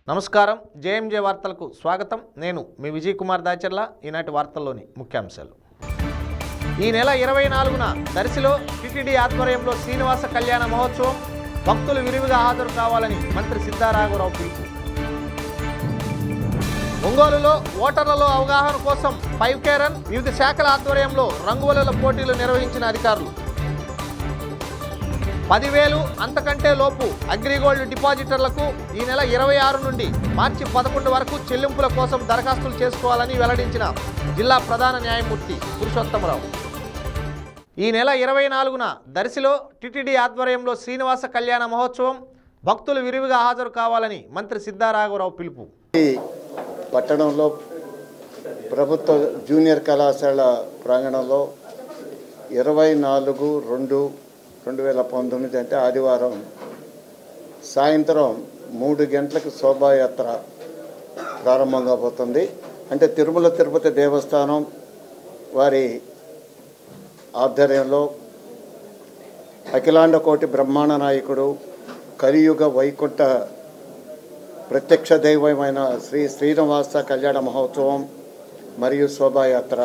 నమస్కారం జేఎంజే వార్తలకు స్వాగతం నేను మీ విజయ్ కుమార్ దాచర్ల ఈనాటి వార్తల్లోని ముఖ్యాంశాలు ఈ నెల ఇరవై నాలుగున దర్శిలో టిటిడి ఆధ్వర్యంలో శ్రీనివాస కళ్యాణ మహోత్సవం భక్తులు విరివిగా హాజరు కావాలని మంత్రి సిద్ధారాఘవరావు పిలుపు ఒంగోలులో ఓటర్లలో అవగాహన కోసం ఫైవ్ కే రన్ వివిధ శాఖల ఆధ్వర్యంలో రంగువలల పోటీలు నిర్వహించిన అధికారులు పదివేలు అంతకంటే లోపు అగ్రిగోల్డ్ డిపాజిటర్లకు ఈ నెల ఇరవై ఆరు నుండి మార్చి పదకొండు వరకు చెల్లింపుల కోసం దరఖాస్తులు చేసుకోవాలని వెల్లడించిన జిల్లా ప్రధాన న్యాయమూర్తి పురుషోత్తమరావు ఈ నెల ఇరవై నాలుగున దర్శిలో టిటిడి ఆధ్వర్యంలో శ్రీనివాస కళ్యాణ మహోత్సవం భక్తులు విరివిగా హాజరు కావాలని మంత్రి సిద్ధారాఘవరావు పిలుపు ఈ పట్టణంలో ప్రభుత్వ జూనియర్ కళాశాల ప్రాంగణంలో ఇరవై నాలుగు రెండు రెండు వేల పంతొమ్మిది అంటే ఆదివారం సాయంత్రం మూడు గంటలకు శోభాయాత్ర ప్రారంభం కాబోతుంది అంటే తిరుమల తిరుపతి దేవస్థానం వారి ఆధ్వర్యంలో అఖిలాండ కోటి బ్రహ్మాండ నాయకుడు కలియుగ వైకుంఠ ప్రత్యక్ష దైవమైన శ్రీ శ్రీనివాస కళ్యాణ మహోత్సవం మరియు శోభాయాత్ర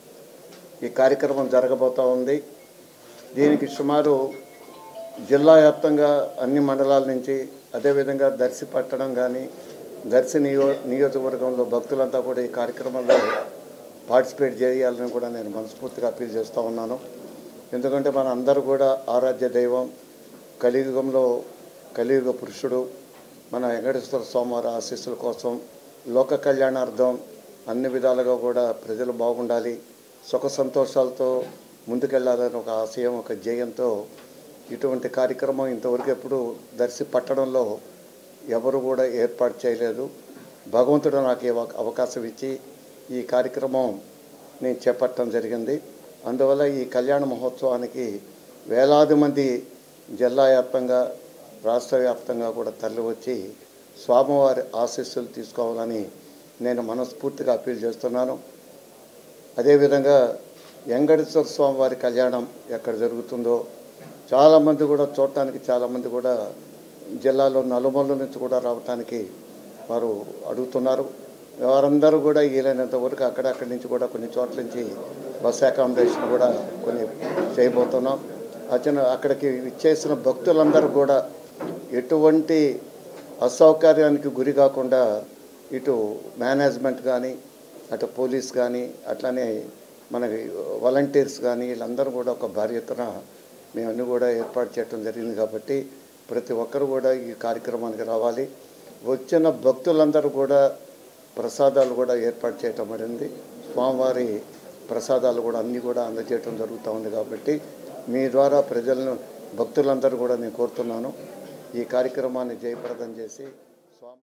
ఈ కార్యక్రమం జరగబోతూ ఉంది దీనికి సుమారు జిల్లా వ్యాప్తంగా అన్ని మండలాల నుంచి అదేవిధంగా దర్శి పట్టణం కానీ దర్శి నియో నియోజకవర్గంలో భక్తులంతా కూడా ఈ కార్యక్రమంలో పార్టిసిపేట్ చేయాలని కూడా నేను మనస్ఫూర్తిగా అప్పీల్ చేస్తూ ఉన్నాను ఎందుకంటే మన అందరూ కూడా ఆరాధ్య దైవం కలియుగంలో కలియుగ పురుషుడు మన వెంకటేశ్వర స్వామివారి ఆశీస్సుల కోసం లోక కళ్యాణార్థం అన్ని విధాలుగా కూడా ప్రజలు బాగుండాలి సుఖ సంతోషాలతో ముందుకెళ్లాలని ఒక ఆశయం ఒక జయంతో ఇటువంటి కార్యక్రమం ఇంతవరకు ఎప్పుడు దర్శి పట్టడంలో ఎవరు కూడా ఏర్పాటు చేయలేదు భగవంతుడు నాకు ఈ అవ- అవకాశం ఇచ్చి ఈ కార్యక్రమం నేను చేపట్టడం జరిగింది అందువల్ల ఈ కళ్యాణ మహోత్సవానికి వేలాది మంది జిల్లా వ్యాప్తంగా రాష్ట్ర వ్యాప్తంగా కూడా తరలి వచ్చి స్వామివారి ఆశీస్సులు తీసుకోవాలని నేను మనస్ఫూర్తిగా అప్పీల్ చేస్తున్నాను అదేవిధంగా వెంకటేశ్వర స్వామి వారి కళ్యాణం ఎక్కడ జరుగుతుందో చాలామంది కూడా చూడటానికి చాలామంది కూడా జిల్లాలో నలుమూల నుంచి కూడా రావటానికి వారు అడుగుతున్నారు వారందరూ కూడా వీలైనంత వరకు అక్కడక్కడి నుంచి కూడా కొన్ని చోట్ల నుంచి బస్ అకామిడేషన్ కూడా కొన్ని చేయబోతున్నాం అతను అక్కడికి ఇచ్చేసిన భక్తులందరూ కూడా ఎటువంటి అసౌకర్యానికి గురి కాకుండా ఇటు మేనేజ్మెంట్ కానీ అటు పోలీస్ కానీ అట్లానే మనకి వాలంటీర్స్ కానీ వీళ్ళందరూ కూడా ఒక బాధ్యతన మేమన్నీ కూడా ఏర్పాటు చేయడం జరిగింది కాబట్టి ప్రతి ఒక్కరు కూడా ఈ కార్యక్రమానికి రావాలి వచ్చిన భక్తులందరూ కూడా ప్రసాదాలు కూడా ఏర్పాటు చేయటం పడింది స్వామివారి ప్రసాదాలు కూడా అన్నీ కూడా అందజేయటం జరుగుతూ ఉంది కాబట్టి మీ ద్వారా ప్రజలను భక్తులందరూ కూడా నేను కోరుతున్నాను ఈ కార్యక్రమాన్ని జయప్రదం చేసి స్వామి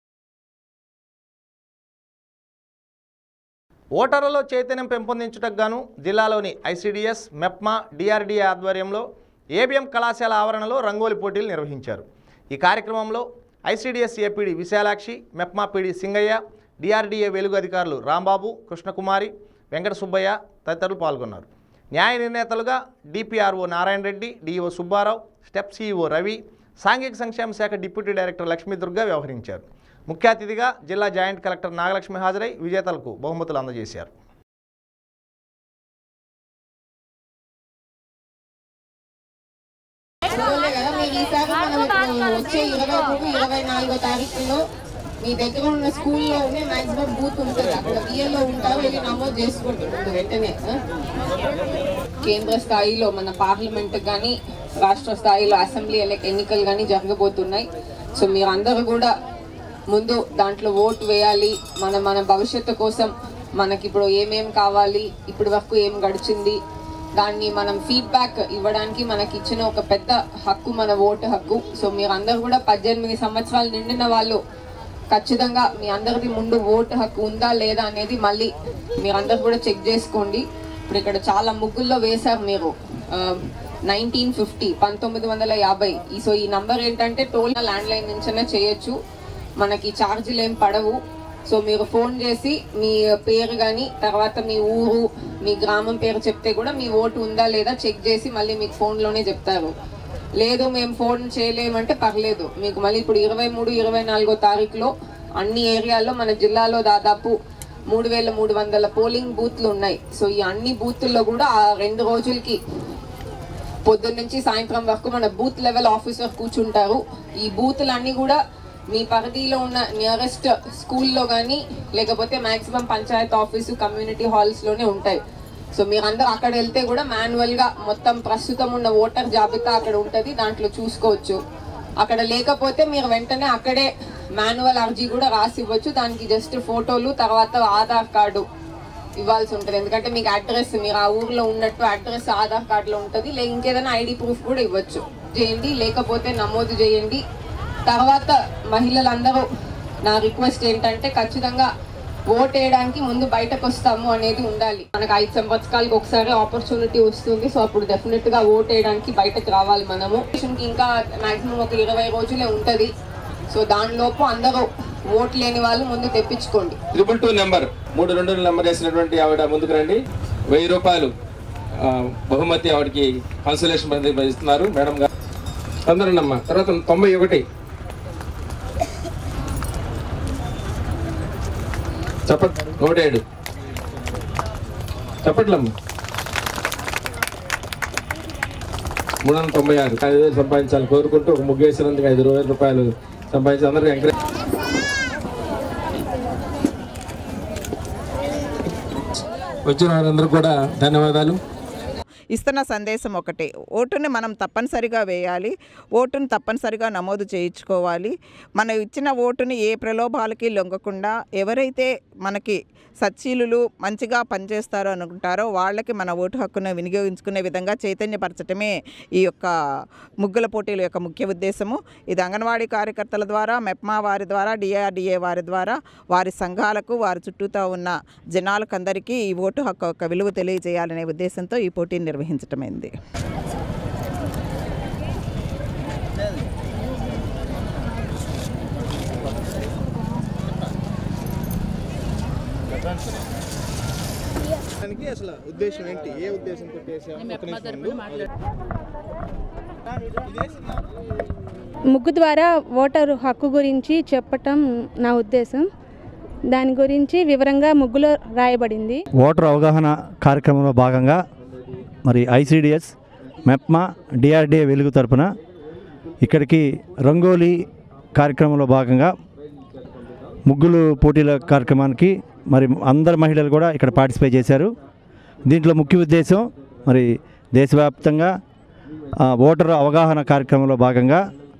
ఓటర్లలో చైతన్యం పెంపొందించుటకు గాను జిల్లాలోని ఐసిడిఎస్ మెప్మా డిఆర్డీఏ ఆధ్వర్యంలో ఏబిఎం కళాశాల ఆవరణలో రంగోలి పోటీలు నిర్వహించారు ఈ కార్యక్రమంలో ICDS APD Visalakshi MEPMA PD Singayya DRDA వెలుగు అధికారులు రాంబాబు కృష్ణకుమారి వెంకట సుబ్బయ్య తదితరులు పాల్గొన్నారు న్యాయ నిర్ణేతలుగా DPRO Narayana Reddy DO Subbarao STEP CEO Ravi సాంఘిక సంక్షేమ శాఖ డిప్యూటీ డైరెక్టర్ లక్ష్మీదుర్గ వ్యవహరించారు ముఖ్య అతిథిగా జిల్లా జాయింట్ కలెక్టర్ నాగలక్ష్మి హాజరై విజేతలకు బహుమతులు అందజేశారు చూడలే కదా మీరు ఈసారి మనం ఇప్పుడు వచ్చే ఇరవై మూడు ఇరవై నాలుగో తారీఖులో మీ దగ్గర ఉన్న స్కూల్లోనే మాక్సిమం బూత్ ఉంటుంది అక్కడ బిఎల్లో ఉంటారు వెళ్ళి నమోదు చేసుకోండి ముందు వెంటనే ఆ? కేంద్ర స్థాయిలో మన పార్లమెంట్ కానీ రాష్ట్ర స్థాయిలో అసెంబ్లీ ఎలక్ ఎన్నికలు కానీ జరగబోతున్నాయి సో మీరు అందరూ కూడా ముందు దాంట్లో ఓటు వేయాలి మన మన భవిష్యత్తు కోసం మనకి ఇప్పుడు ఏమేం కావాలి ఇప్పటి వరకు ఏం గడిచింది దాన్ని మనం ఫీడ్బ్యాక్ ఇవ్వడానికి మనకి ఇచ్చిన ఒక పెద్ద హక్కు మన ఓటు హక్కు సో మీరు అందరూ కూడా పద్దెనిమిది సంవత్సరాలు నిండిన వాళ్ళు ఖచ్చితంగా మీ అందరిది ముందు ఓటు హక్కు ఉందా లేదా అనేది మళ్ళీ మీరందరూ కూడా చెక్ చేసుకోండి ఇప్పుడు ఇక్కడ చాలా ముగ్గుల్లో వేశారు మీరు నైన్టీన్ ఫిఫ్టీ పంతొమ్మిది వందల యాభై ఈ సో ఈ నంబర్ ఏంటంటే టోల్ ల్యాండ్ లైన్ నుంచైనా చేయొచ్చు మనకి ఛార్జీలు ఏం పడవు సో మీరు ఫోన్ చేసి మీ పేరు కానీ తర్వాత మీ ఊరు మీ గ్రామం పేరు చెప్తే కూడా మీ ఓటు ఉందా లేదా చెక్ చేసి మళ్ళీ మీకు ఫోన్లోనే చెప్తారు లేదు మేము ఫోన్ చేయలేమంటే పర్లేదు మీకు మళ్ళీ ఇప్పుడు ఇరవై మూడు ఇరవై నాలుగో తారీఖులో అన్ని ఏరియాల్లో మన జిల్లాలో దాదాపు మూడు వేల మూడు వందల పోలింగ్ బూత్లు ఉన్నాయి సో ఈ అన్ని బూత్ల్లో కూడా ఆ రెండు రోజులకి పొద్దున్న నుంచి సాయంత్రం వరకు మన బూత్ లెవెల్ ఆఫీసర్ కూర్చుంటారు ఈ బూత్లన్నీ కూడా మీ పరిధిలో ఉన్న నియరెస్ట్ స్కూల్లో కానీ లేకపోతే మాక్సిమం పంచాయత్ ఆఫీసు కమ్యూనిటీ హాల్స్లోనే ఉంటాయి సో మీరందరూ అక్కడ వెళ్తే కూడా మాన్యువల్గా మొత్తం ప్రస్తుతం ఉన్న ఓటర్ జాబితా అక్కడ ఉంటుంది దాంట్లో చూసుకోవచ్చు అక్కడ లేకపోతే మీరు వెంటనే అక్కడే మాన్యువల్ అర్జీ కూడా రాసి ఇవ్వచ్చు దానికి జస్ట్ ఫోటోలు తర్వాత ఆధార్ కార్డు ఇవ్వాల్సి ఉంటుంది ఎందుకంటే మీకు అడ్రస్ మీరు ఆ ఊర్లో ఉన్నట్టు అడ్రస్ ఆధార్ కార్డులో ఉంటుంది లే ఇంకేదైనా ఐడి ప్రూఫ్ కూడా ఇవ్వచ్చు చేయండి లేకపోతే నమోదు చేయండి తర్వాత మహిళలందరూ నా రిక్వెస్ట్ ఏంటంటే ఖచ్చితంగా ఓట్ వేయడానికి ముందు బయటకు వస్తాము అనేది ఉండాలి మనకు ఐదు సంవత్సరాలకు ఒకసారి ఆపర్చునిటీ వస్తుంది సో అప్పుడు డెఫినెట్ గా ఓట్ వేయడానికి బయటకు రావాలి మనము ఎలక్షన్కి ఇంకా మాక్సిమం ఒక ఇరవై రోజులే ఉంటది సో దానిలోపు అందరూ ఓట్ లేని వాళ్ళు ముందు తెప్పించుకోండి ట్రిపుల్ టూ నెంబర్ మూడు రెండు నెంబర్ వేసినటువంటి ఆవిడ ముందుకు రండి వెయ్యి రూపాయలు ఆ, బహుమతి ఆవిడకి కన్సలేషన్ మంది ఇస్తున్నారు మేడం గారు తొందరనమ్మా తర్వాత తొంభై ఒకటి చెప్పట్ నూట ఏడు చెప్పట్లమ్మా మూడు వందల తొంభై ఆరు ఐదు వేలు సంపాదించాలని కోరుకుంటూ ఒక ముగ్గు వేసినందుకు ఐదు వేల రూపాయలు సంపాదించి అందరికీ ఎంకరేజ్ వచ్చిన వారందరూ కూడా ధన్యవాదాలు ఇస్తున్న సందేశం ఒకటే ఓటుని మనం తప్పనిసరిగా వేయాలి ఓటుని తప్పనిసరిగా నమోదు చేయించుకోవాలి మనం ఇచ్చిన ఓటుని ఏ ప్రలోభాలకి లొంగకుండా ఎవరైతే మనకి సచ్చీలులు మంచిగా పనిచేస్తారో అనుకుంటారో వాళ్ళకి మన ఓటు హక్కును వినియోగించుకునే విధంగా చైతన్యపరచటమే ఈ యొక్క ముగ్గుల పోటీల యొక్క ముఖ్య ఉద్దేశము ఇది అంగన్వాడీ కార్యకర్తల ద్వారా మెప్మా వారి ద్వారా డిఆర్డిఏ వారి ద్వారా వారి సంఘాలకు వారి చుట్టూతో ఉన్న జనాలకందరికీ ఈ ఓటు హక్కు యొక్క విలువ తెలియజేయాలనే ఉద్దేశంతో ఈ పోటీని నిర్వహించటమైంది దానికి అసలు ఉద్దేశం ఏంటి ఏ ఉద్దేశంతో చేసాము ఒక నిమిషం ఉండు. ముగ్గు ద్వారా ఓటరు హక్కు గురించి చెప్పటం నా ఉద్దేశం దాని గురించి వివరంగా ముగ్గులో రాయబడింది ఓటర్ అవగాహన కార్యక్రమంలో భాగంగా మరి ఐసిడిఎస్ మెప్మా డిఆర్డిఏ వెలుగు తరపున ఇక్కడికి రంగోలీ కార్యక్రమంలో భాగంగా ముగ్గులు పోటీల కార్యక్రమానికి మరి అందరు మహిళలు కూడా ఇక్కడ పార్టిసిపేట్ చేశారు దీంట్లో ముఖ్య ఉద్దేశం మరి దేశవ్యాప్తంగా ఆ, ఓటర్ అవగాహన కార్యక్రమంలో భాగంగా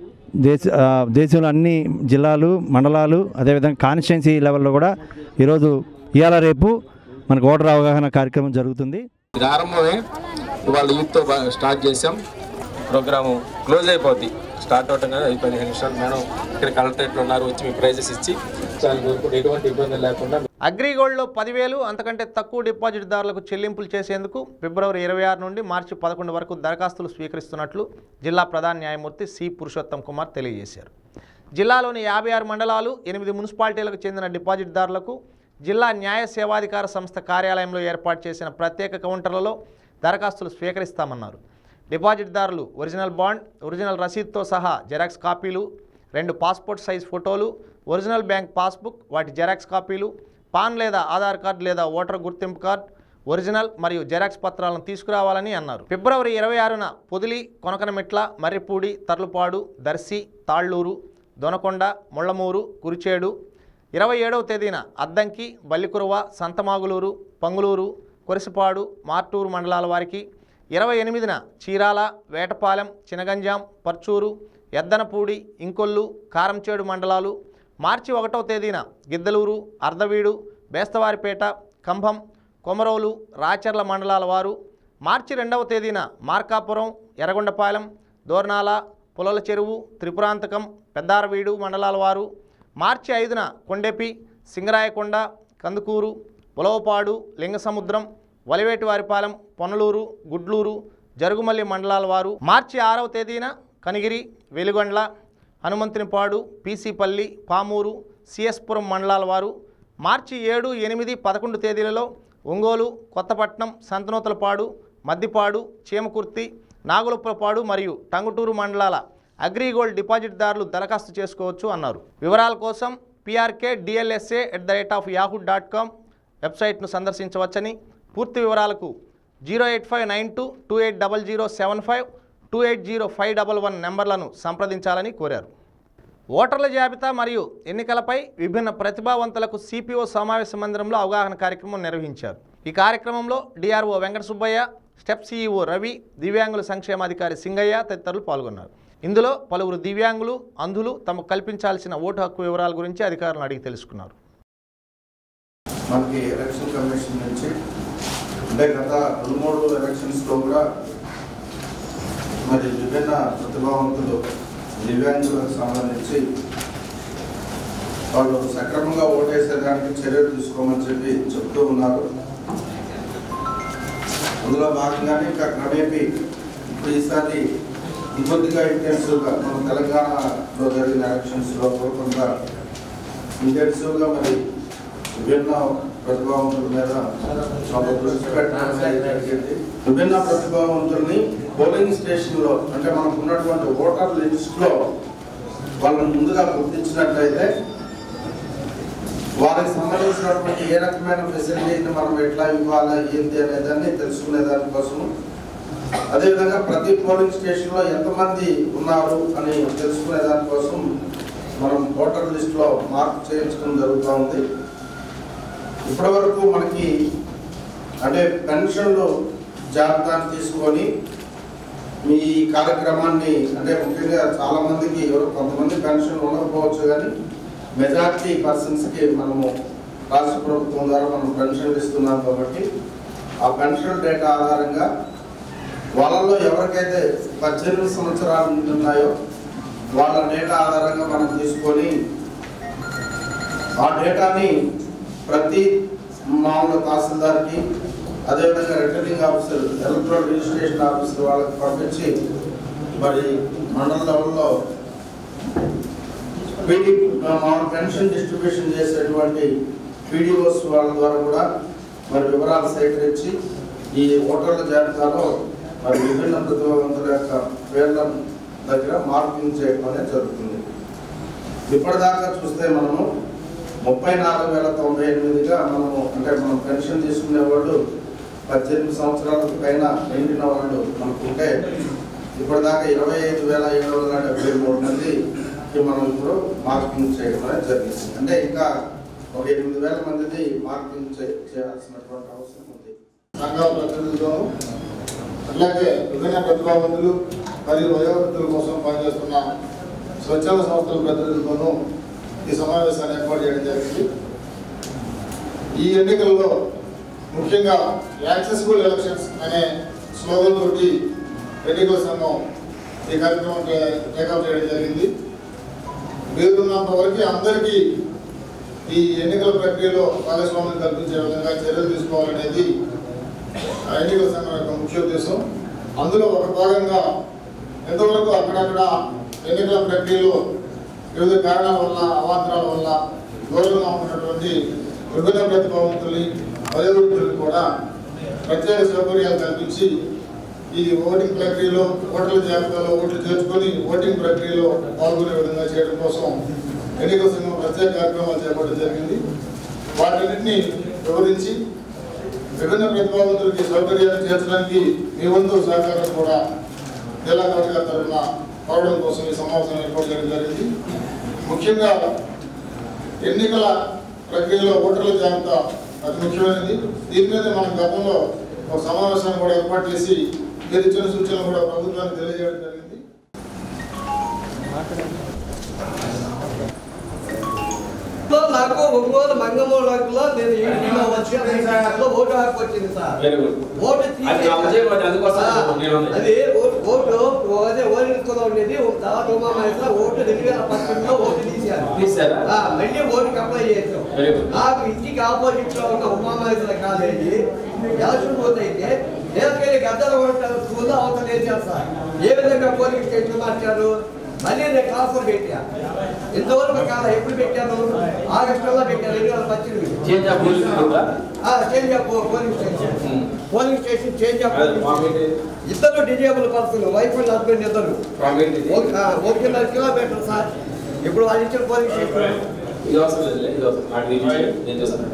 దేశ ఆ, దేశంలో అన్ని జిల్లాలు మండలాలు అదేవిధంగా కాన్స్టిట్యున్సీ లెవెల్లో కూడా ఈరోజు ఇవాళ రేపు మనకు ఓటర్ అవగాహన కార్యక్రమం జరుగుతుంది ఇది ఆరంభమే ఇవాళ యూత్తో బా- స్టార్ట్ చేసాం ప్రోగ్రాము క్లోజ్ అయిపోద్ది స్టార్ట్ అవటం కదా ఐదు పదిహేను నిమిషాలు మేడం ఇక్కడ కలెక్టరేట్లో ఉన్నారు వచ్చి మీ ప్రైజెస్ ఇచ్చి చాలా కోరుకుంటూ ఎటువంటి ఇబ్బంది లేకుండా అగ్రిగోల్డ్లో పదివేలు అంతకంటే తక్కువ డిపాజిట్దారులకు చెల్లింపులు చేసేందుకు ఫిబ్రవరి ఇరవై ఆరు నుండి మార్చి పదకొండు వరకు దరఖాస్తులు స్వీకరిస్తున్నట్లు జిల్లా ప్రధాన న్యాయమూర్తి సి పురుషోత్తం కుమార్ తెలియజేశారు జిల్లాలోని యాభై ఆరు మండలాలు ఎనిమిది మున్సిపాలిటీలకు చెందిన డిపాజిట్దారులకు జిల్లా న్యాయ సేవాధికార సంస్థ కార్యాలయంలో ఏర్పాటు చేసిన ప్రత్యేక కౌంటర్లలో దరఖాస్తులు స్వీకరిస్తామన్నారు డిపాజిట్దారులు ఒరిజినల్ బాండ్ ఒరిజినల్ రసీద్తో సహా జెరాక్స్ కాపీలు రెండు passport size photos original bank passbook వాటి జెరాక్స్ కాపీలు పాన్ లేదా ఆధార్ కార్డు లేదా ఓటర్ గుర్తింపు కార్డు ఒరిజినల్ మరియు జెరాక్స్ పత్రాలను తీసుకురావాలని అన్నారు ఫిబ్రవరి ఇరవై ఆరున పొదిలి కొనకనమిట్ల మర్రిపూడి తర్లుపాడు దర్శి తాళ్ళూరు దొనకొండ ముళ్ళమూరు కురిచేడు ఇరవై ఏడవ తేదీన అద్దంకి బల్లికురువ సంతమాగులూరు పంగులూరు కొరిసిపాడు మార్టూరు మండలాల వారికి ఇరవై ఎనిమిదిన చీరాల వేటపాలెం చినగంజాం పర్చూరు ఎద్దనపూడి ఇంకొల్లు కారంచేడు మండలాలు మార్చి ఒకటవ తేదీన గిద్దలూరు అర్ధవీడు బేస్తవారిపేట కంభం కొమరోలు రాచర్ల మండలాల వారు మార్చి రెండవ తేదీన మార్కాపురం ఎర్రగొండపాలెం దోర్నాల పులల చెరువు త్రిపురాంతకం పెద్దారవీడు మండలాల వారు మార్చి ఐదున కొండెపి సింగరాయకొండ కందుకూరు పులవపాడు లింగసముద్రం వలివేటివారిపాలెం పొన్నలూరు గుడ్లూరు జరుగుమల్లి మండలాల వారు మార్చి ఆరవ తేదీన కనిగిరి వెలుగొండ్ల హనుమంతునిపాడు పీసీపల్లి పామూరు సిఎస్పురం మండలాల వారు మార్చి ఏడు ఎనిమిది పదకొండు తేదీలలో ఒంగోలు కొత్తపట్నం సంతనూతలపాడు మద్దిపాడు చీమకుర్తి నాగులపురపాడు మరియు టంగుటూరు మండలాల అగ్రిగోల్డ్ డిపాజిట్దారులు దరఖాస్తు చేసుకోవచ్చు అన్నారు వివరాల కోసం PRK DLSA at the rate of Yahoo dot com వెబ్సైట్ను సందర్శించవచ్చని పూర్తి వివరాలకు zero eight five nine two two eight double zero seven five two eight zero five double one నెంబర్లను సంప్రదించాలని కోరారు ఓటర్ల జాబితా మరియు ఎన్నికలపై విభిన్న ప్రతిభావంతులకు సిపిఓ సమావేశ మందిరంలో అవగాహన కార్యక్రమం నిర్వహించారు ఈ కార్యక్రమంలో DRO Venkata Subbaiah STEP CEO Ravi దివ్యాంగుల సంక్షేమాధికారి సింగయ్య తదితరులు పాల్గొన్నారు ఇందులో పలువురు దివ్యాంగులు అంధులు తమకు కల్పించాల్సిన ఓటు హక్కు వివరాల గురించి అధికారులను అడిగి తెలుసుకున్నారు మనకి ఎలక్షన్ కమిషన్ నుంచి అంటే గత రెండు మూడు ఎలక్షన్స్లో కూడా మరి విభిన్న ప్రతిభావంతులు దివ్యాంగులకు సంబంధించి వాళ్ళు సక్రమంగా ఓటేసేదానికి చర్యలు తీసుకోమని చెప్పి చెప్తూ ఉన్నారు అందులో భాగంగానే ఇంకా క్రమేపీ ఇప్పుడు ఈసారి ఇంకొద్దిగా ఇంటెన్సివ్గా మన తెలంగాణలో జరిగిన ఎలక్షన్స్లో కూడా కొంత ఇంటెన్సివ్గా మరి విభిన్న ప్రతిభావంతుల మీద ఒక దృష్టి పెట్టడం అనేది జరిగింది విభిన్న ప్రతిభావంతుల్ని పోలింగ్ స్టేషన్లో అంటే మనకు ఉన్నటువంటి ఓటర్ లిస్ట్లో వాళ్ళని ముందుగా గుర్తించినట్లయితే వారికి సంబంధించినటువంటి ఏ రకమైన ఫెసిలిటీని మనం ఎట్లా ఇవ్వాలి ఏంటి అనేదాన్ని తెలుసుకునే దానికోసం అదేవిధంగా ప్రతి పోలింగ్ స్టేషన్లో ఎంతమంది ఉన్నారు అని తెలుసుకునే దానికోసం మనం ఓటర్ లిస్ట్లో మార్క్ చేయించడం జరుగుతూ ఉంది ఇప్పటి వరకు మనకి అంటే పెన్షన్లు జాబితాను తీసుకొని మీ కార్యక్రమాన్ని అంటే ముఖ్యంగా చాలా మందికి ఎవరు కొంతమంది పెన్షన్ ఉండకపోవచ్చు కానీ మెజార్టీ పర్సన్స్కి మనము రాష్ట్ర ప్రభుత్వం ద్వారా మనం పెన్షన్లు ఇస్తున్నాం కాబట్టి ఆ పెన్షన్ డేటా ఆధారంగా వాళ్ళలో ఎవరికైతే పద్దెనిమిది సంవత్సరాలు ఉంటున్నాయో వాళ్ళ డేటా ఆధారంగా మనం తీసుకొని ఆ డేటాని ప్రతి మామూలు తహసీల్దార్కి అదేవిధంగా returning officer electoral registration officer వాళ్ళకి పంపించి మరి మండల లెవెల్లో పీడీ మామూలు పెన్షన్ డిస్ట్రిబ్యూషన్ చేసేటువంటి పీడిఓస్ వాళ్ళ ద్వారా కూడా మరి వివరాలు సేకరించి ఈ ఓటర్ల జాబితాలో మరి విభిన్న ప్రతిభావంతుల యొక్క పేర్ల దగ్గర మార్కింగ్ చేయడం అనేది జరుగుతుంది ఇప్పటిదాకా చూస్తే మనము ముప్పై నాలుగు వేల తొంభై ఎనిమిదిగా మనము అంటే మనం పెన్షన్ తీసుకునే వాళ్ళు పద్దెనిమిది సంవత్సరాలకు పైన నిండిన వాళ్ళు మనకుంటే ఇప్పటిదాకా ఇరవై ఐదు వేల ఏడు వందల డెబ్బై మూడు మందికి మనం ఇప్పుడు మార్కింగ్ చేయడం అనేది జరిగింది అంటే ఇంకా ఒక ఎనిమిది వేల మందిని మార్కింగ్ చే- చేయాల్సినటువంటి అవసరం ఉంది సంఘాల ప్రతినిధులను అట్లాగే విభిన్న ప్రతిభావంతులు మరియు వయోవృద్ధుల కోసం పనిచేస్తున్న స్వచ్ఛంద సంస్థల ప్రతినిధులతోనూ ఈ సమావేశాన్ని ఏర్పాటు చేయడం జరిగింది ఈ ఎన్నికల్లో ముఖ్యంగా యాక్సెసిబుల్ ఎలక్షన్స్ అనే స్లోగన్ తోటి ఎన్నికల సంఘం ఈ కార్యక్రమం టేకప్ చేయడం జరిగింది వీరున్నంత వరకు అందరికీ ఈ ఎన్నికల ప్రక్రియలో భాగస్వామ్యం కల్పించే విధంగా చర్యలు తీసుకోవాలనేది ఆ ఎన్నికల సంఘం యొక్క ముఖ్య ఉద్దేశం అందులో ఒక భాగంగా ఎంతవరకు అక్కడక్కడ ఎన్నికల ప్రక్రియలో వివిధ కారణాల వల్ల అవాంతరాల వల్ల దూరంగా ఉన్నటువంటి విభిన్న ప్రతిభావంతుల్ని వయోవృద్ధుల్ని కూడా ప్రత్యేక సౌకర్యాలు కల్పించి ఈ ఓటింగ్ ప్రక్రియలో ఓటర్ల జాబితాలో ఓట్లు చేర్చుకొని ఓటింగ్ ప్రక్రియలో పాల్గొనే విధంగా చేయడం కోసం ఎన్నికల సంఘం ప్రత్యేక కార్యక్రమాలు చేపట్టడం జరిగింది వాటన్నిటిని వివరించి విభిన్న ప్రతిభావంతులకి సౌకర్యాన్ని చేర్చడానికి మీ వంతు సహకారం కూడా జిల్లా కలెక్టర్ తరఫున కోరడం కోసం ఈ సమావేశం ఏర్పాటు చేయడం జరిగింది ముఖ్యంగా ఎన్నికల ప్రక్రియలో ఓటర్ల జాబితా అతి ముఖ్యమైనది దీని మీద మనం గతంలో ఒక సమావేశాన్ని కూడా ఏర్పాటు చేసి మీరు ఇచ్చిన సూచనలు కూడా ప్రభుత్వానికి తెలియజేయడం జరిగింది నాకు ఒంగోలు మంగమూలకులో నేను ఇంటిలో వచ్చి ఎన్నికల్లో ఓటు హక్కు వచ్చింది సార్ వెరీ గుడ్ ఓటు అది నా విజయం అది అందుకోసం ఆ, నేను ఉంది. అది ఓ- ఓటు అదే ఓరికలో ఉండేది తర్వాత ఉమామహేశ్వర ఓటు రెండు వేల పద్దెనిమిదిలో ఓటు తీశారు తీశారా? ఆ, మళ్ళీ ఓటుకి అప్లై చేసాం Very good. నాకు ఇంటికి ఆపోజిట్ లో ఉన్న ఉమామహేశ్వర కాలేజీ ఎలక్షన్ పోతే నేలకెళ్ళి గద్దల ఓటర్ స్కూల్లో అవతల వేసారు సార్ ఏ విధంగా పోలింగ్ స్టేషన్ మార్చారు మళ్ళీ నేను ట్రాన్స్ఫర్ పెట్టా ఇంతవరకు కాదు ఎప్పుడు పెట్టాను ఆగస్టులో పెట్టాను రెండు వేల పద్దెనిమిది చేంజ్ ఆఫ్ రూల్స్ ఉందా? ఆ, change of polling station polling station change of polling ఇద్దరు disable person wife and husband ఇద్దరు ఒక- ఆ, ఒకటిన్నర కిలోమీటర్ సార్ ఇప్పుడు వాళ్ళు ఇచ్చిన పోలింగ్ స్టేషన్ ఇది అవసరం లేదులే, ఇది అవసరం. నాకు ఇది ఇచ్చేయండి, నేను చేస్తాను.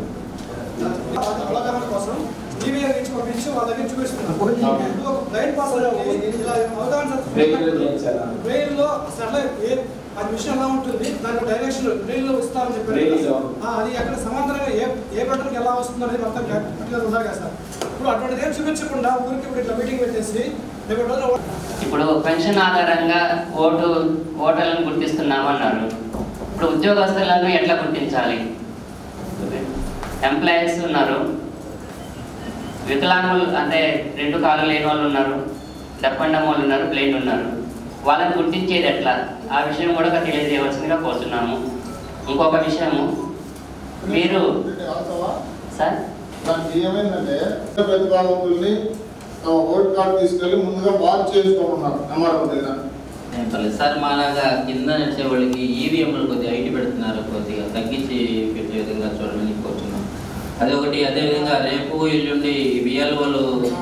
అవగాహన కోసం ఈవీఎం నుంచి పంపించి వాళ్ళ దగ్గర చూపిస్తున్నాం ఇప్పుడు ఒక బ్లైండ్ పాస్ ఇలా అవగాహన బ్రెయిన్ లో చేయించాలా? బ్రెయిన్ లో అసలు ఎట్లా ఏ అది మిషన్ ఎలా ఉంటుంది దానికి డైరెక్షన్ బ్రెయిన్ లో ఇస్తారని చెప్పారు బ్రెయిన్ లో. ఆ, అది అక్కడ సమాంతరంగా ఏ ఏ బటన్కి ఎలా వస్తుంది అనేది మొత్తం గట్టిగా ఉండాలి కదా సార్ ఇప్పుడు అటువంటిది ఏం చూపించకుండా ఊరికి ఇప్పుడు ఇట్లా మీటింగ్ పెట్టేసి రేపు రోజున ఇప్పుడు పెన్షన్ ఆధారంగా ఓటు ఓటర్లను గుర్తిస్తున్నామన్నారు ఇప్పుడు ఉద్యోగస్తులను ఎట్లా గుర్తించాలి ఎంప్లాయీస్ ఉన్నారు వికలాంగులు అంటే రెండు కాళ్ళు లేని వాళ్ళు ఉన్నారు డప్పండం వాళ్ళు ఉన్నారు బ్లైండ్ ఉన్నారు వాళ్ళని గుర్తించేది ఎట్లా ఆ విషయం కూడా తెలియజేయవలసిందిగా కోరుతున్నాము ఇంకొక విషయము మీరు సార్ దానికి ఏమైందంటే ప్రతిభావంతుల్ని తమ ఓట్ కార్డు తీసుకెళ్లి ముందుగా మార్క్ చేసుకోమన్నారు ఎంఆర్ఓ దగ్గర ఏం పర్లేదు సార్ మాలాగా కింద నడిచే వాళ్ళకి ఈవీఎంలు కొద్దిగా ఐటీ పెడుతున్నారు కొద్దిగా తగ్గించి పెట్టే విధంగా చూడమని కోరుతున్నాం అదొకటి అదేవిధంగా రేపు ఎల్లుండి విఎల్ఓలు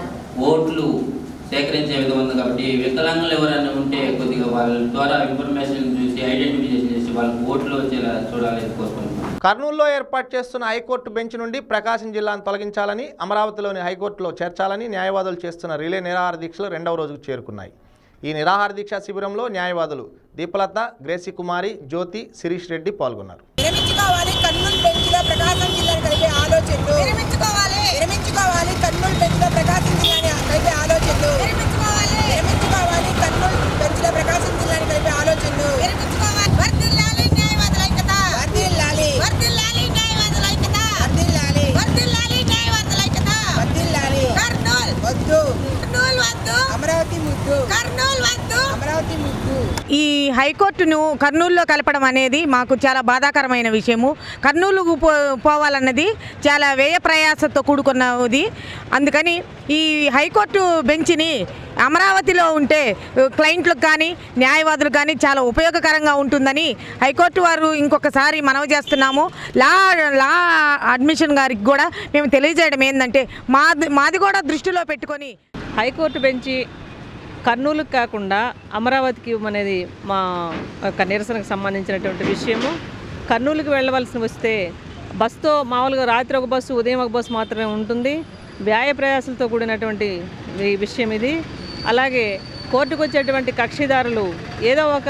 ఓట్లు సేకరించే విధంగా ఉంది కాబట్టి వికలాంగులు ఎవరైనా ఉంటే కొద్దిగా వాళ్ళ ద్వారా ఇన్ఫర్మేషన్ చూసి ఐడెంటిఫికేషన్ చేసి వాళ్ళకి ఓట్లు వచ్చేలా చూడాలని కోరుకుంటున్నాం కర్నూలులో ఏర్పాటు చేస్తున్న హైకోర్టు బెంచ్ నుండి ప్రకాశం జిల్లాను తొలగించాలని అమరావతిలోని హైకోర్టులో చేర్చాలని న్యాయవాదులు చేస్తున్న రిలే నిరాహార దీక్షలు రెండవ రోజుకు చేరుకున్నాయి ఈ నిరాహార దీక్ష శిబిరంలో న్యాయవాదులు దీపలత గ్రేసి కుమారి జ్యోతి శిరీష్ రెడ్డి పాల్గొన్నారు విరమించుకోవాలి కర్నూలు బెంచ్లో ప్రకాశం జిల్లాని కలిపే ఆలోచనలు విరమించుకోవాలి విరమించుకోవాలి కర్నూలు బెంచ్లో ప్రకాశం జిల్లాని కలిపే ఆలోచనలు విరమించుకోవాలి విరమించుకోవాలి కర్నూలు బెంచ్లో ప్రకాశం జిల్లాని కలిపే ఆలోచనలు విరమించుకోవాలి వర్ధిల్లాలి న్యాయవాదుల ఐక్యత వర్ధిల్లాలి వర్ధిల్లాలి న్యాయవాదుల ఐక్యత వర్ధిల్లాలి వర్ధిల్లాలి న్యాయవాదుల ఐక్యత వర్ధిల్లాలి కర్నూలు వద్దు కర్నూలు వద్దు అమరావతి ముద్దు కర్నూలు వద్దు అమరావతి ముద్దు ఈ హైకోర్టును కర్నూలులో కలపడం అనేది మాకు చాలా బాధాకరమైన విషయము కర్నూలుకు పో పోవాలన్నది చాలా వ్యయ ప్రయాసంతో కూడుకున్నది అందుకని ఈ హైకోర్టు బెంచ్ని అమరావతిలో ఉంటే క్లయింట్లకు కానీ న్యాయవాదులకు కానీ చాలా ఉపయోగకరంగా ఉంటుందని హైకోర్టు వారు ఇంకొకసారి మనవి చేస్తున్నాము లా లా అడ్మిషన్ గారికి కూడా మేము తెలియజేయడం ఏంటంటే మాది మాది కూడా దృష్టిలో పెట్టుకొని హైకోర్టు బెంచి కర్నూలుకు కాకుండా అమరావతికి ఇవ్వమనేది మా యొక్క నిరసనకు సంబంధించినటువంటి విషయము కర్నూలుకు వెళ్ళవలసి వస్తే బస్సుతో మామూలుగా రాత్రి ఒక బస్సు ఉదయం ఒక బస్సు మాత్రమే ఉంటుంది వ్యాయ ప్రయాసాలతో కూడినటువంటి ఈ విషయం ఇది అలాగే కోర్టుకు వచ్చేటువంటి కక్షిదారులు ఏదో ఒక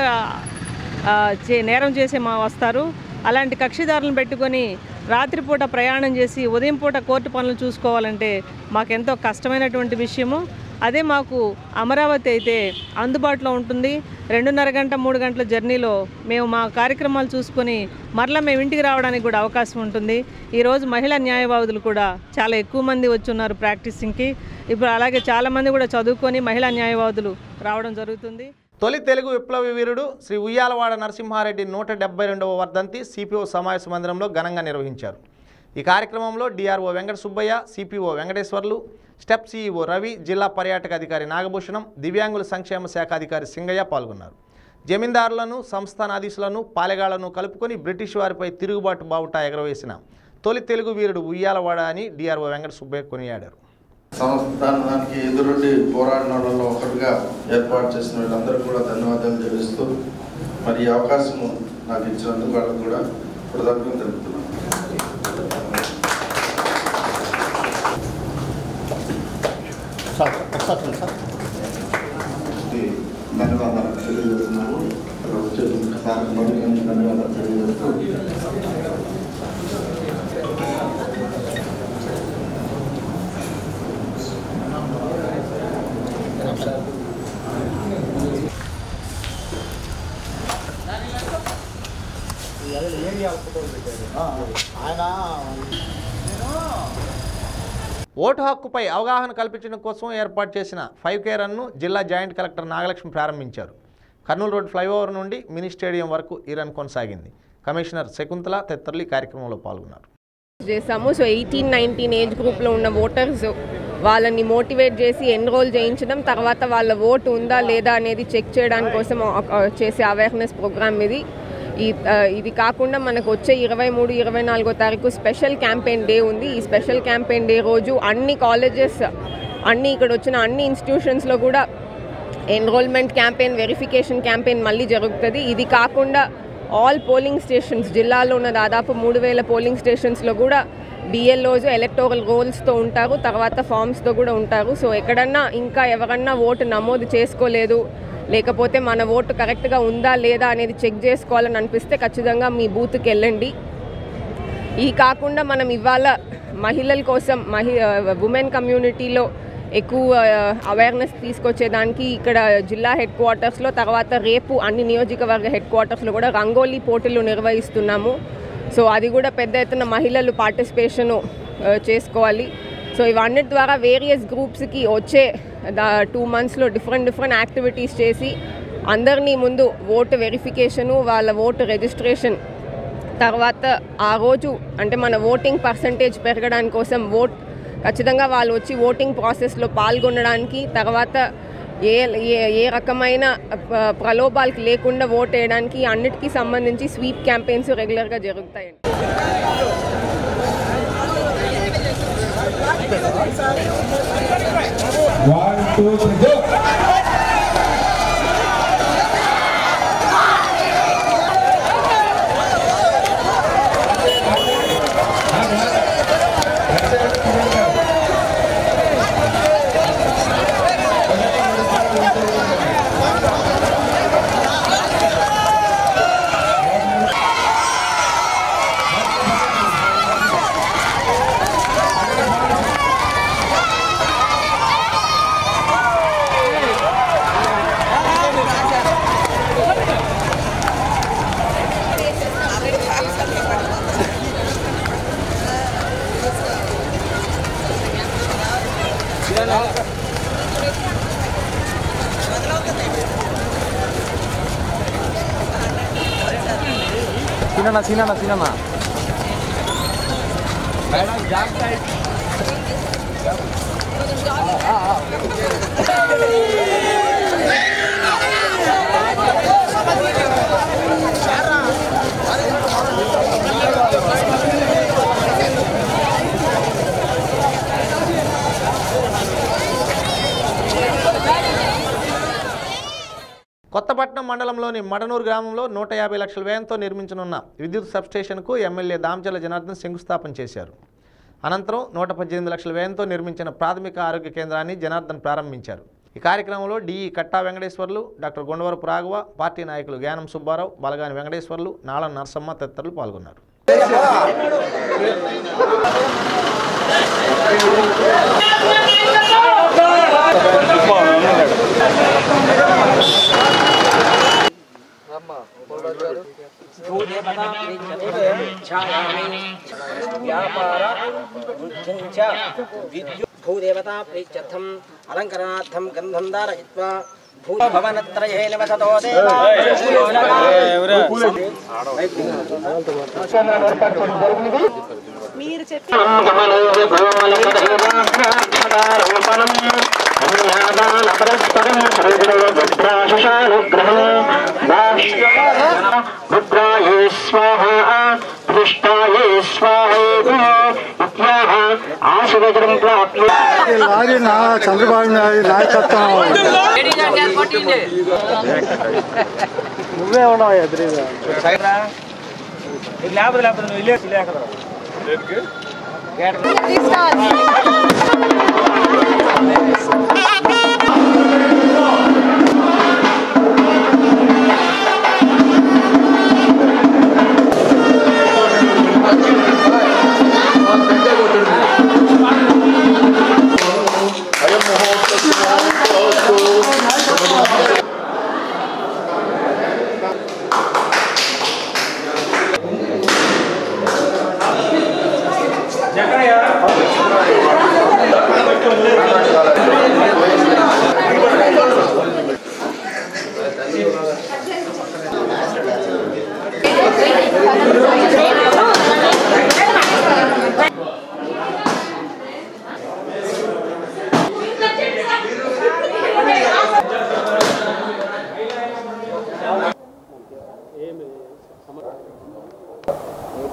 ఆ, చే నేరం చేసి మా వస్తారు అలాంటి కక్షిదారులను పెట్టుకొని రాత్రిపూట ప్రయాణం చేసి ఉదయం పూట కోర్టు పనులు చూసుకోవాలంటే మాకెంతో కష్టమైనటువంటి విషయము అదే మాకు అమరావతి అయితే అందుబాటులో ఉంటుంది రెండున్నర గంట మూడు గంటల జర్నీలో మేము మా కార్యక్రమాలు చూసుకొని మరలా మేము ఇంటికి రావడానికి కూడా అవకాశం ఉంటుంది ఈరోజు మహిళా న్యాయవాదులు కూడా చాలా ఎక్కువ మంది వచ్చున్నారు ప్రాక్టీసింగ్కి ఇప్పుడు అలాగే చాలామంది కూడా చదువుకొని మహిళా న్యాయవాదులు రావడం జరుగుతుంది తొలి తెలుగు విప్లవ వీరుడు శ్రీ ఉయ్యాలవాడ నరసింహారెడ్డి నూట డెబ్బై రెండవ వర్ధంతి సిపిఓ సమావేశ మందిరంలో ఘనంగా నిర్వహించారు ఈ కార్యక్రమంలో DRO Venkata Subbaiah CPO Venkateswarlu STEP CEO Ravi జిల్లా పర్యాటక అధికారి నాగభూషణం దివ్యాంగుల సంక్షేమ శాఖ అధికారి సింగయ్య పాల్గొన్నారు జమీందారులను సంస్థానాధీశులను పాలెగాళ్లను కలుపుకొని బ్రిటిష్ వారిపై తిరుగుబాటు బావుటా ఎగరవేసిన తొలి తెలుగు వీరుడు ఉయ్యాలవాడ అని డిఆర్ఓ వెంకట సుబ్బయ్య కొనియాడారు సంస్థానానికి ఎదురుండి పోరాడిన వాళ్ళలో ఒకటిగా ఏర్పాటు చేసిన వీళ్ళందరికీ కూడా ధన్యవాదాలు తెలుస్తూ మరి ఈ అవకాశం నాకు ఇచ్చినందుకు వాళ్ళకు కూడా కృతజ్ఞతలు తెలుపుతున్నాను ధన్యవాదాలు తెలియజేస్తున్నాము ఇక్కడ వచ్చే సార్ మరికొన్ని ధన్యవాదాలు తెలియజేస్తూ ఆయన ఓటు హక్కుపై అవగాహన కల్పించడం కోసం ఏర్పాటు చేసిన ఫైవ్ కే రన్ను జిల్లా జాయింట్ కలెక్టర్ నాగలక్ష్మి ప్రారంభించారు కర్నూలు రోడ్ ఫ్లైఓవర్ నుండి మినీ స్టేడియం వరకు ఈ రన్ కొనసాగింది కమిషనర్ శకుంతల తదితరులు ఈ కార్యక్రమంలో పాల్గొన్నారు చేసాము సో ఎయిటీన్ నైన్టీన్ ఏజ్ గ్రూప్లో ఉన్న ఓటర్స్ వాళ్ళని మోటివేట్ చేసి ఎన్రోల్ చేయించడం తర్వాత వాళ్ళ ఓటు ఉందా లేదా అనేది చెక్ చేయడానికి కోసం ఒక- చేసే అవేర్నెస్ ప్రోగ్రామ్ ఇది ఈ ఆ, ఇది కాకుండా మనకు వచ్చే ఇరవై మూడు ఇరవై నాలుగో తారీఖు స్పెషల్ క్యాంపెయిన్ డే ఉంది ఈ స్పెషల్ క్యాంపెయిన్ డే రోజు అన్ని కాలేజెస్ అన్ని ఇక్కడ వచ్చిన అన్ని ఇన్స్టిట్యూషన్స్లో కూడా ఎన్రోల్మెంట్ క్యాంపెయిన్ వెరిఫికేషన్ క్యాంపెయిన్ మళ్ళీ జరుగుతుంది ఇది కాకుండా ఆల్ పోలింగ్ స్టేషన్స్ జిల్లాలో ఉన్న దాదాపు మూడు వేల పోలింగ్ స్టేషన్స్లో కూడా బిఎల్ఓస్ ఎలక్టోరల్ రోల్స్తో ఉంటారు తర్వాత ఫామ్స్తో కూడా ఉంటారు సో ఎక్కడన్నా ఇంకా ఎవరన్నా ఓటు నమోదు చేసుకోలేదు లేకపోతే మన ఓటు కరెక్ట్గా ఉందా లేదా అనేది చెక్ చేసుకోవాలని అనిపిస్తే ఖచ్చితంగా మీ బూత్కి వెళ్ళండి ఈ కాకుండా మనం ఇవాళ మహిళల కోసం మహి ఉమెన్ కమ్యూనిటీలో ఎక్కువ అవేర్నెస్ తీసుకొచ్చేదానికి ఇక్కడ జిల్లా హెడ్ క్వార్టర్స్లో తర్వాత రేపు అన్ని నియోజకవర్గ హెడ్ క్వార్టర్స్లో కూడా రంగోలీ పోటీలు నిర్వహిస్తున్నాము సో అది కూడా పెద్ద ఎత్తున మహిళలు పార్టిసిపేషను చేసుకోవాలి సో ఇవన్నిటి ద్వారా వేరియస్ గ్రూప్స్కి వచ్చే టూ మంత్స్లో డిఫరెంట్ డిఫరెంట్ యాక్టివిటీస్ చేసి అందరినీ ముందు ఓటు వెరిఫికేషను వాళ్ళ ఓటు రిజిస్ట్రేషన్ తర్వాత ఆ రోజు అంటే మన ఓటింగ్ పర్సంటేజ్ పెరగడానికి కోసం ఓట్ ఖచ్చితంగా వాళ్ళు వచ్చి ఓటింగ్ ప్రాసెస్లో పాల్గొనడానికి తర్వాత ఏ ఏ ఏ రకమైన ప- ప్రలోభాలకు లేకుండా ఓట్ వేయడానికి అన్నిటికీ సంబంధించి స్వీప్ క్యాంపెయిన్స్ రెగ్యులర్గా జరుగుతాయండి సీనన్న సీనన్న సీనన్న కొత్తపట్నం మండలంలోని మడనూరు గ్రామంలో నూట యాభై లక్షల వ్యయంతో నిర్మించనున్న విద్యుత్ సబ్స్టేషన్కు ఎమ్మెల్యే దామచల జనార్దన్ శంకుస్థాపన చేశారు అనంతరం నూట పద్దెనిమిది లక్షల వ్యయంతో నిర్మించిన ప్రాథమిక ఆరోగ్య కేంద్రాన్ని జనార్దన్ ప్రారంభించారు ఈ కార్యక్రమంలో DE Katta Venkateswarlu doctor Gundavarapu Raghava party నాయకులు జ్ఞానం సుబ్బారావు బలగాని వెంకటేశ్వర్లు నాళం నరసమ్మ తదితరులు పాల్గొన్నారు భూదేవతా ప్రీత్యర్థం అలంకరణార్థం గంధం దారయిత్వా భూభవనత్రయేణ వసతో మీరు చెప్పి రుద్రాయే స్వాహ పృష్టాయే స్వాహేతి ఇత్యాహ ఆశువజనం ప్రాప్య లారీ నా చంద్రబాబు నాయుడు నాయకత్వం నువ్వే ఉన్నావు ఎదురుగా లేకపోతే లేకపోతే నువ్వు ఇల్లేసి లేక జగయ్య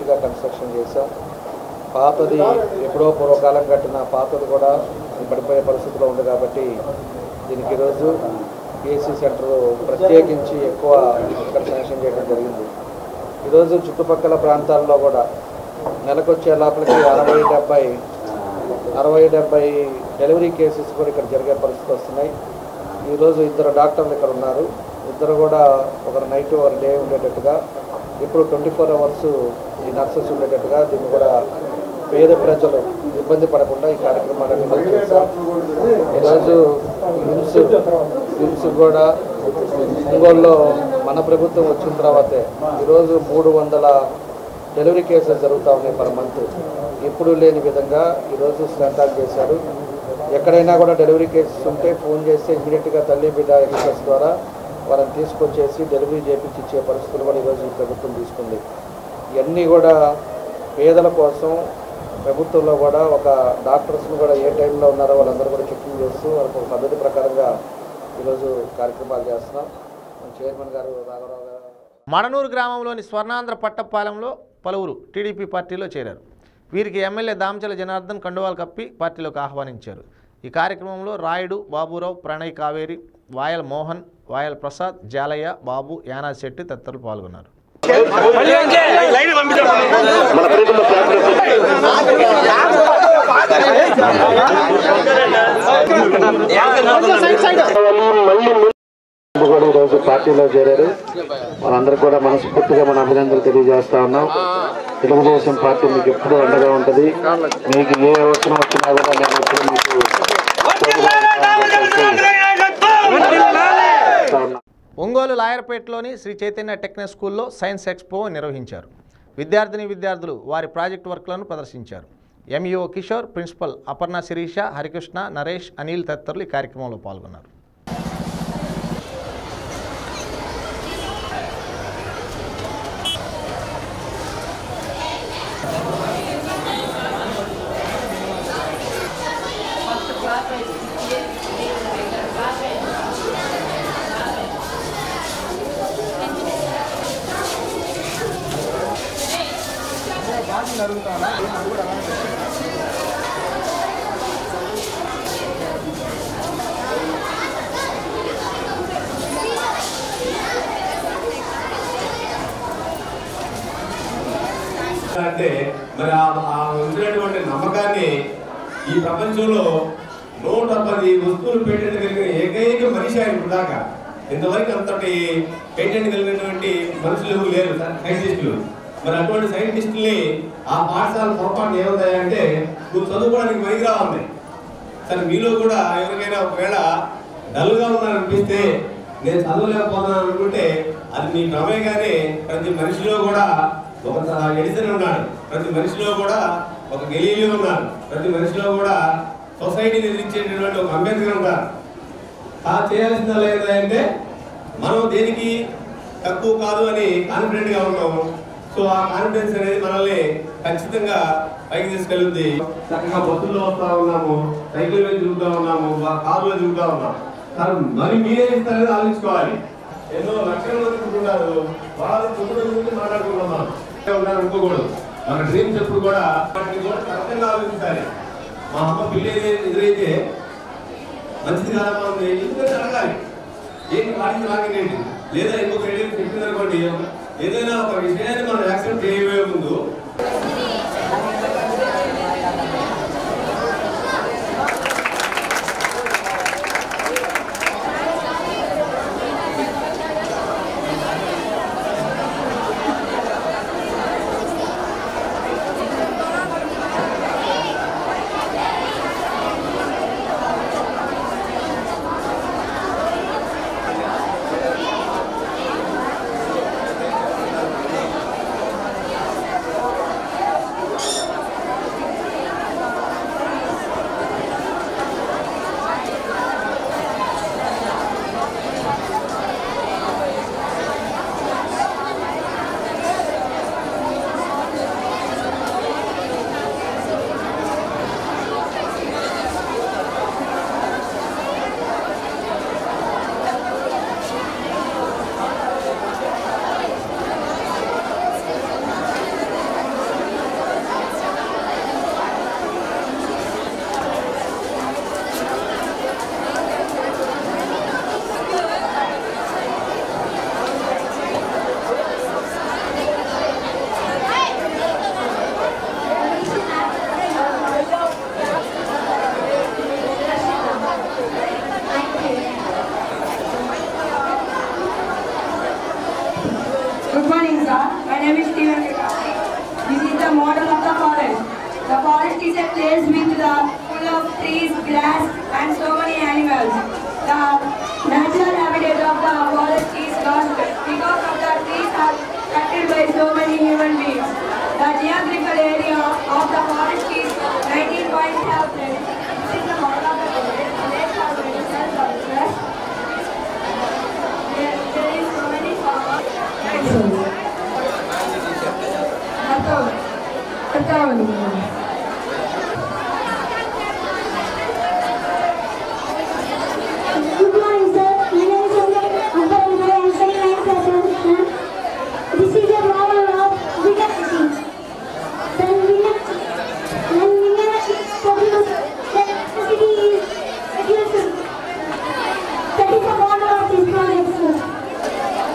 నీట్గా కన్స్ట్రక్షన్ చేసాం పాతది ఎప్పుడో పూర్వకాలం కట్టిన పాతది కూడా పడిపోయే పరిస్థితిలో ఉంది కాబట్టి దీనికి ఈరోజు పిఎస్సి సెంటర్ ప్రత్యేకించి ఎక్కువ ఇక్కడ శాంక్షన్ చేయడం జరిగింది ఈరోజు చుట్టుపక్కల ప్రాంతాల్లో కూడా నెలకొచ్చే లోపలికి అరవై డెబ్బై అరవై డెబ్బై డెలివరీ కేసెస్ కూడా ఇక్కడ జరిగే పరిస్థితి వస్తున్నాయి ఈరోజు ఇద్దరు డాక్టర్లు ఇక్కడ ఉన్నారు ఇద్దరు కూడా ఒకరు నైట్ ఒకరు డే ఉండేటట్టుగా ఇప్పుడు ట్వంటీ ఫోర్ అవర్స్ ఈ నర్సెస్ ఉండేటట్టుగా దీన్ని కూడా పేద ప్రజలు ఇబ్బంది పడకుండా ఈ కార్యక్రమాలను అమలు చేశాం ఈరోజు హిమ్స్ హిమ్స్ కూడా ఒంగోలులో మన ప్రభుత్వం వచ్చిన తర్వాతే ఈరోజు మూడు వందల డెలివరీ కేసెస్ జరుగుతూ ఉన్నాయి పర్ మంత్ ఎప్పుడు లేని విధంగా ఈరోజు స్టార్ట్ చేశారు ఎక్కడైనా కూడా డెలివరీ కేసెస్ ఉంటే ఫోన్ చేస్తే ఇమీడియట్గా తల్లి బిడ్డ ఎక్స్ప్రెస్ ద్వారా వాళ్ళని తీసుకొచ్చేసి డెలివరీ చేపించి ఇచ్చే పరిస్థితులు కూడా ఈరోజు ఈ ప్రభుత్వం తీసుకుంది ఇవన్నీ కూడా పేదల కోసం ప్రభుత్వంలో కూడా ఒక డాక్టర్స్ని కూడా ఏ టైంలో ఉన్నారో వాళ్ళందరూ కూడా చెకింగ్ చేస్తూ వాళ్ళకి ఒక పద్ధతి ప్రకారంగా ఈరోజు కార్యక్రమాలు చేస్తున్నాం మన చైర్మన్ గారు రాఘవరావు గారు మడనూరు గ్రామంలోని స్వర్ణాంధ్ర పట్టపాలెంలో పలువురు టీడీపీ పార్టీలో చేరారు వీరికి ఎమ్మెల్యే దామచల జనార్దన్ కండువాలు కప్పి పార్టీలోకి ఆహ్వానించారు ఈ కార్యక్రమంలో రాయుడు బాబురావు ప్రణయ్ కావేరి వాయల్ మోహన్ వాయల్ ప్రసాద్ జాలయ్య బాబు యానా శెట్టి తదితరులు పాల్గొన్నారు కూడా ఈరోజు పార్టీలో చేరారు మనందరూ కూడా మనస్ఫూర్తిగా మన అభినందనలు తెలియజేస్తా ఉన్నాం తెలుగుదేశం పార్టీ మీకు ఎప్పుడూ అండగా ఉంటుంది మీకు ఏ అవసరం వచ్చినా కూడా నేను ఎప్పుడు మీకు ఒంగోలు లాయర్పేటలోని శ్రీ చైతన్య టెక్నిక్ స్కూల్లో సైన్స్ ఎక్స్పో నిర్వహించారు విద్యార్థిని విద్యార్థులు వారి ప్రాజెక్ట్ వర్క్లను ప్రదర్శించారు ఎంఈఓ కిషోర్ ప్రిన్సిపల్ అపర్ణ శిరీష హరికృష్ణ నరేష్ అనిల్ తదితరులు ఈ కార్యక్రమంలో పాల్గొన్నారు అంటే మరి ఆ- ఆ ఉంచినటువంటి నమ్మకాన్ని ఈ ప్రపంచంలో నూట పది వస్తువులు పేటెంట్ కలిగిన ఏకైక మనిషి ఆయన ఇప్పుడు దాకా ఇంతవరకు అంతటి పేటెంట్ కలిగినటువంటి మనుషులు ఎవరు లేరు సైంటిస్టులు మరి అటువంటి సైంటిస్టుల్ని ఆ పాఠశాల పొరపాటు ఏమవుతాయంటే నువ్వు చదువుకోవడానికి పనికిరా ఉంది సరే మీలో కూడా ఎవరికైనా ఒకవేళ డల్గా ఉన్నారనిపిస్తే నేను చదవలేకపోతున్నాను అనుకుంటే అది మీ ప్రమేయగానే ప్రతి మనిషిలో కూడా ఒక ఎడిసన్ ఉన్నాడు ప్రతి మనిషిలో కూడా ఒక గెలీలియో ఉన్నారు ప్రతి మనిషిలో కూడా సొసైటీని ఎదిరించేటటువంటి ఒక అంబేద్కర్ ఉన్నారు ఆ చేయాల్సింది ఏంటంటే మనం దేనికి తక్కువ కాదు అని కాన్ఫిడెంట్ గా ఉంటాం సో ఆ కాన్ఫిడెన్స్ అనేది మనల్ని ఖచ్చితంగా పైకి తీసుకెళ్తుంది చక్కగా బస్సుల్లో వస్తా ఉన్నాము సైకిల్ మీద తిరుగుతా ఉన్నాము బా- కారులో తిరుగుతా ఉన్నాం కానీ మరి మీరే ఇస్తారని ఆలోచించుకోవాలి ఎన్నో లక్షల మంది ఉంటున్నారు వాళ్ళు కుటుంబం గురించి మాట్లాడుకుంటాం మనం ఇక్కడే ఉన్నారు అనుకోకూడదు మన డ్రీమ్స్ ఎప్పుడు కూడా వాటిని కూడా కరెక్ట్గా ఆలోచించాలి మా అమ్మ పిల్లి ఎదురైతే మంచిది కాదా మనం ఎందుకంటే అడగాలి ఏంటి వాడికి రాగండి లేదా ఇంకొక ఏదైనా చెప్పింది అనుకోండి ఏదైనా ఒక విషయాన్ని మనం యాక్సెప్ట్ చేయబోయే ముందు Good morning, sir. My name is Sanjay. I'm from Mumbai. I'm studying ninth class. sir. This is a problem of bigger machines. Then we have, then we have problems that the city is reducing. That is the problem of this project, sir.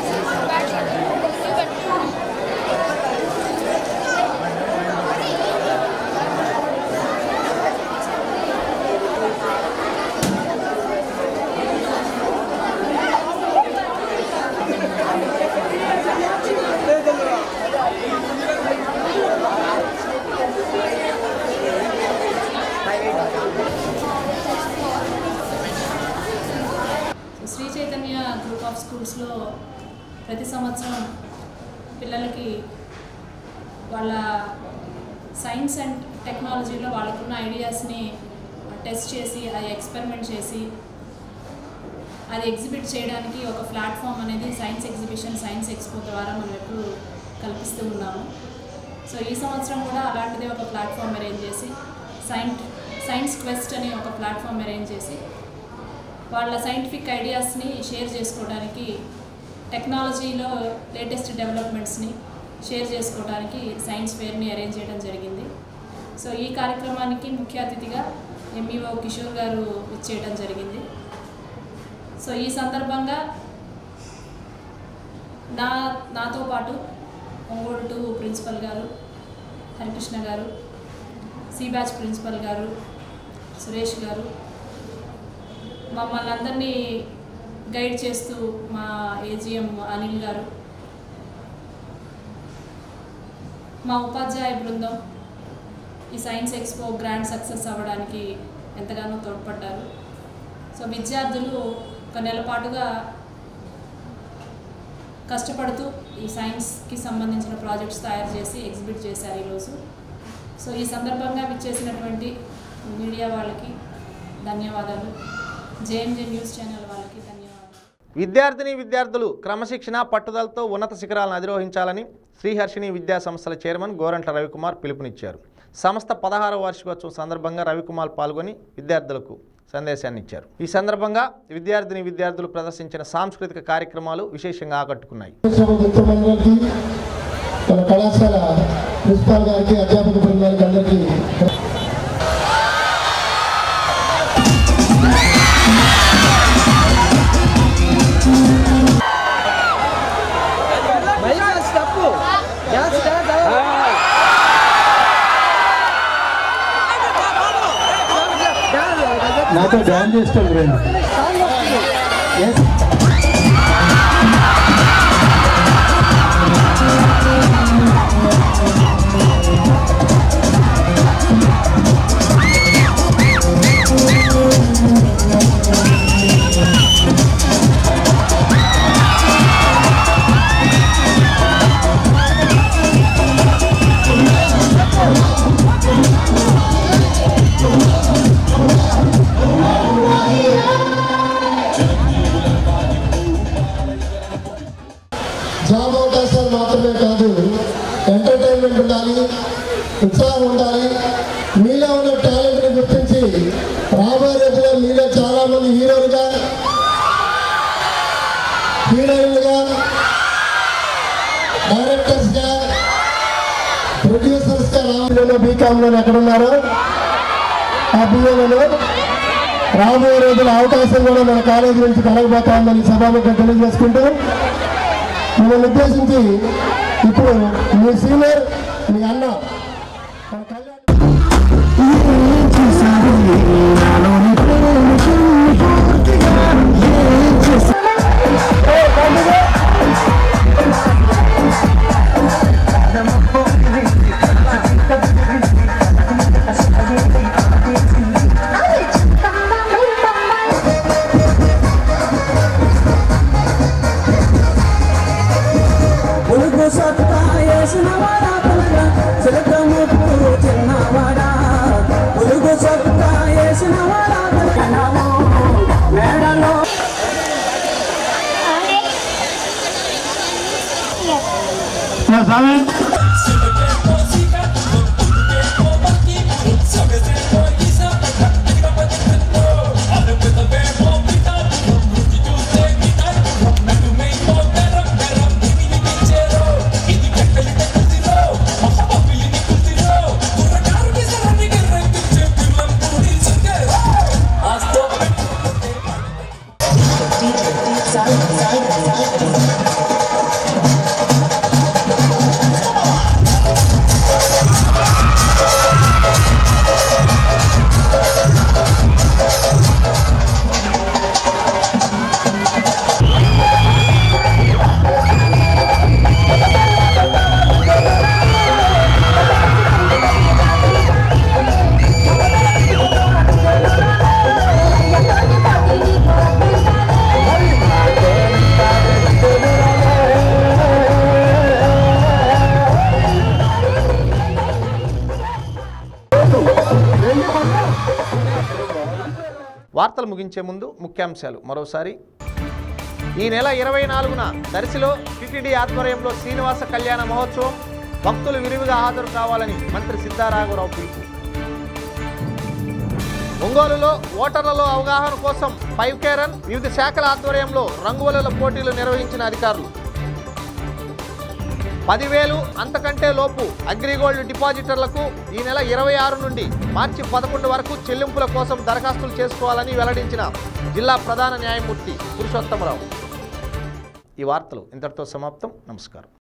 Sri Chaitanya group of స్కూల్స్లో ప్రతి సంవత్సరం పిల్లలకి వాళ్ళ science and టెక్నాలజీలో వాళ్ళకున్న ఐడియాస్ని test చేసి అది experiment చేసి అది ఎగ్జిబిట్ చేయడానికి ఒక ప్లాట్ఫామ్ అనేది సైన్స్ ఎగ్జిబిషన్ సైన్స్ ఎక్స్పో ద్వారా మనం ఎప్పుడు కల్పిస్తూ ఉన్నాము సో ఈ సంవత్సరం కూడా అలాంటిదే ఒక ప్లాట్ఫామ్ అరేంజ్ చేసి సైన్స్ సైన్స్ క్వెస్ట్ అని ఒక ప్లాట్ఫామ్ అరేంజ్ చేసి వాళ్ళ సైంటిఫిక్ ఐడియాస్ని షేర్ చేసుకోవడానికి టెక్నాలజీలో లేటెస్ట్ డెవలప్మెంట్స్ని షేర్ చేసుకోవడానికి సైన్స్ ఫేర్ని అరేంజ్ చేయడం జరిగింది సో ఈ కార్యక్రమానికి ముఖ్య అతిథిగా ఎంఈఓ కిషోర్ గారు ఇచ్చేయడం జరిగింది సో ఈ సందర్భంగా నా నాతో పాటు ఒంగోలు టూ ప్రిన్సిపల్ గారు హరికృష్ణ గారు సి బ్యాచ్ ప్రిన్సిపల్ గారు సురేష్ గారు మమ్మల్ని అందరినీ గైడ్ చేస్తూ మా ఏజిఎం అనిల్ గారు మా ఉపాధ్యాయ బృందం ఈ సైన్స్ ఎక్స్పో గ్రాండ్ సక్సెస్ అవ్వడానికి ఎంతగానో తోడ్పడ్డారు సో విద్యార్థులు ఒక నెల పాటుగా కష్టపడుతూ ఈ సైన్స్కి సంబంధించిన ప్రాజెక్ట్స్ తయారు చేసి ఎగ్జిబిట్ చేశారు ఈరోజు సో ఈ సందర్భంగా విచ్చేసినటువంటి మీడియా వాళ్ళకి ధన్యవాదాలు జేఎంజే న్యూస్ ఛానల్ వాళ్ళకి ధన్యవాదాలు విద్యార్థిని విద్యార్థులు క్రమశిక్షణ పట్టుదలతో ఉన్నత శిఖరాలను అధిరోహించాలని శ్రీహర్షిణి విద్యా సంస్థల చైర్మన్ గోరంట్ల రవికుమార్ పిలుపునిచ్చారు సంస్థ పదహారవ వార్షికోత్సవం సందర్భంగా రవికుమార్ పాల్గొని విద్యార్థులకు సందేశాన్ని ఇచ్చారు ఈ సందర్భంగా విద్యార్థిని విద్యార్థులు ప్రదర్శించిన సాంస్కృతిక కార్యక్రమాలు విశేషంగా ఆకట్టుకున్నాయి మిత్రులందరికీ మన కళాశాల ప్రిన్సిపాల్ గారికి అధ్యాపక బృందానికి అందరికీ నాతో డ్యాన్స్ చేస్తాడు రండి ఎస్ జాబ్ అవకాశాలు మాత్రమే కాదు ఎంటర్టైన్మెంట్ ఉండాలి ఉత్సాహం ఉండాలి మీలో ఉన్న టాలెంట్ని గుర్తించి రాబోయే రోజుల్లో మీలో చాలా మంది హీరోలుగా హీరోయిన్లుగా డైరెక్టర్స్గా ప్రొడ్యూసర్స్గా రావాలని బీకామ్లో ఎక్కడున్నారో ఆ బియ్యంలో రాబోయే రోజుల అవకాశం కూడా మన కాలేజీ నుంచి కలగబోతోందని సభాముఖం తెలియజేసుకుంటూ మిమ్మల్ని ఉద్దేశించి ఇప్పుడు మీ సీనియర్ మీ అన్న ఉలుగు సత్తా వేసినవాడా పిల్లగా చిలకము పూలు చిన్నవాడా ఉలుగు సత్తా వేసినవాడా పిల్లగాము మేడలో స్వామి వార్తలు ముగించే ముందు ముఖ్యాంశాలు మరోసారి ఈ నెల ఇరవై నాలుగున దర్శిలో టిటిడి ఆధ్వర్యంలో శ్రీనివాస కళ్యాణ మహోత్సవం భక్తులు విరివిగా హాజరు కావాలని మంత్రి సిద్ధారాఘవరావు పిలుపు ఒంగోలులో ఓటర్లలో అవగాహన కోసం ఫైవ్ కేరన్ వివిధ శాఖల ఆధ్వర్యంలో రంగువలల పోటీలు నిర్వహించిన అధికారులు పదివేలు అంతకంటే లోపు అగ్రిగోల్డ్ డిపాజిటర్లకు ఈ నెల ఇరవై ఆరు నుండి మార్చి పదకొండు వరకు చెల్లింపుల కోసం దరఖాస్తులు చేసుకోవాలని వెల్లడించిన జిల్లా ప్రధాన న్యాయమూర్తి పురుషోత్తమరావు ఈ వార్తలు ఇంతటితో సమాప్తం నమస్కారం